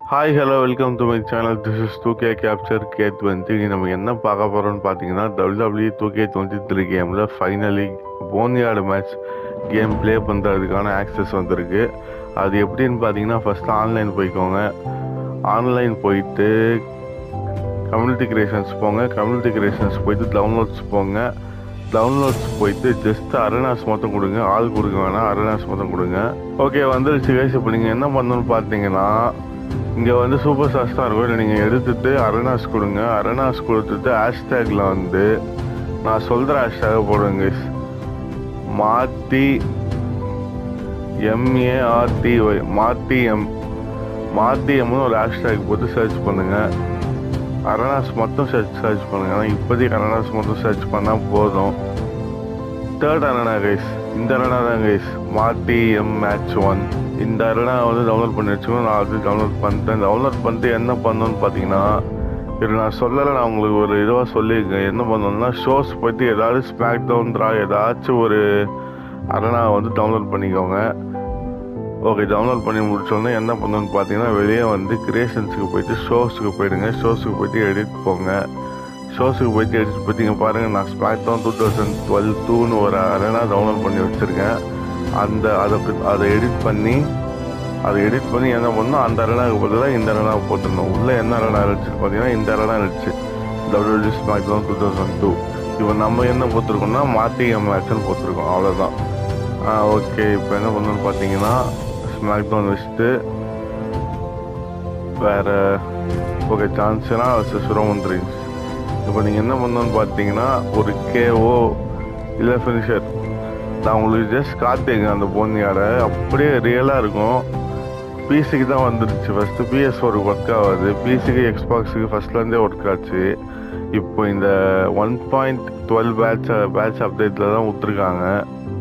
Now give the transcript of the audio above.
hi hello welcome to my channel this is two K capture K twenty நம்ம என்ன பார்க்க போகிறோம்னு பார்த்தீங்கன்னா WWE two K twenty three கேமில் ஃபைனலி போனியாடு மேட்ச் கேம் ப்ளே பண்ணுறதுக்கான ஆக்சஸ் வந்திருக்கு அது எப்படின்னு பார்த்தீங்கன்னா ஃபஸ்ட்டு ஆன்லைன் போய்க்கோங்க ஆன்லைன் போயிட்டு கம்யூனிட்டி கிரியேஷன்ஸ் போங்க கம்யூனிட்டி கிரியேஷன்ஸ் போயிட்டு டவுன்லோட்ஸ் போங்க டவுன்லோட்ஸ் போயிட்டு ஜஸ்ட் அரணாஸ் மட்டும் கொடுங்க ஆள் கொடுக்க வேணாம் அரணாஸ் மட்டும் கொடுங்க ஓகே வந்துருச்சு கைஸ் இப்போ நீங்கள் என்ன பண்ணணும்னு பார்த்தீங்கன்னா இங்கே வந்து சூப்பர் ஸ்டார்ஸ் தான் இருக்கும் இல்லை நீங்கள் எடுத்துட்டு அரணாஸ் கொடுங்க அரணாஸ் கொடுத்துட்டு ஹேஷ்டேக்கில் வந்து நான் சொல்கிற ஹேஷ்டேக் போடுவேங்க கைஸ் மாத்தி எம்ஏஆர்டிஒய் மாத்தி எம் மாத்தி எம்னு ஒரு ஹேஷ்டேக் போட்டு சர்ச் பண்ணுங்கள் அரணாஸ் மட்டும் சர்ச் சர்ச் பண்ணுங்க ஆனால் இப்போதைக்கு அரணாஸ் மட்டும் சர்ச் பண்ணால் போதும் தேர்ட் அரணா கைஸ் இந்த அரணா தான் கைஸ் மாட்டி எம் மேட்ச் ஒன் இந்த அரணா வந்து டவுன்லோட் பண்ணி வச்சுக்கணும் நான் அது டவுன்லோட் பண்ணிட்டேன் டவுன்லோட் பண்ணிட்டு என்ன பண்ணணும்னு பார்த்தீங்கன்னா இது நான் சொல்லலை நான் உங்களுக்கு ஒரு இதுவாக சொல்லியிருக்கேன் என்ன பண்ணணும்னா ஷோஸ் பற்றி ஏதாவது ஸ்மாக் டவுன்ரா ஏதாச்சும் ஒரு அரணா வந்து டவுன்லோட் பண்ணிக்கோங்க ஓகே டவுன்லோட் பண்ணி முடிச்சோடனே என்ன பண்ணணும்னு பார்த்தீங்கன்னா வெளியே வந்து கிரியேஷன்ஸுக்கு போயிட்டு ஷோஸுக்கு போயிடுங்க ஷோஸுக்கு போயிட்டு எடிட் போங்க ஷோஸுக்கு போயிட்டு எடிட் பார்த்தீங்க பாருங்கள் நான் SmackDown two thousand twelve டூன்னு ஒரு அரேனா டவுன்லோட் பண்ணி வச்சுருக்கேன் அந்த அதை அதை எடிட் பண்ணி அதை எடிட் பண்ணி என்ன பண்ணணும் அந்த அரேனாவுக்கு பதிலாக இந்த அரேனாவை போட்டுருந்தோம் உள்ளே என்ன அரேனா இருந்துச்சு பார்த்தீங்கன்னா இந்த அரேனா இருந்துச்சு டபிள்யூடி SmackDown two thousand two இப்போ நம்ம என்ன போட்டிருக்கோம்னா மாற்றி எம் மேட்ச்னு போட்டிருக்கோம் அவ்வளோதான் ஓகே இப்போ என்ன பண்ணணும்னு பார்த்தீங்கன்னா ஸ்மாக் டவுன் வச்சுட்டு வேறு ஓகே சான்ஸ்னா ரோமன் ட்ரீம்ஸ் இப்போ நீங்கள் என்ன பண்ணணும்னு பார்த்தீங்கன்னா ஒரு கேஓ இல்லை ஃபினிஷர் நான் உங்களுக்கு ஜஸ்ட் காத்திருக்கேன் அந்த பொன்னியாரை அப்படியே ரியலாக இருக்கும் பிசிக்கு தான் வந்துருச்சு ஃபஸ்ட்டு பிஎஸ் ஒரு ஒர்க் ஆகாது பிசிக்கு எக்ஸ்பாக்ஸுக்கு ஃபஸ்ட்லேருந்தே ஒர்க் ஆச்சு இப்போ இந்த one point twelve patch patch அப்டேட்டில் தான் விட்ருக்காங்க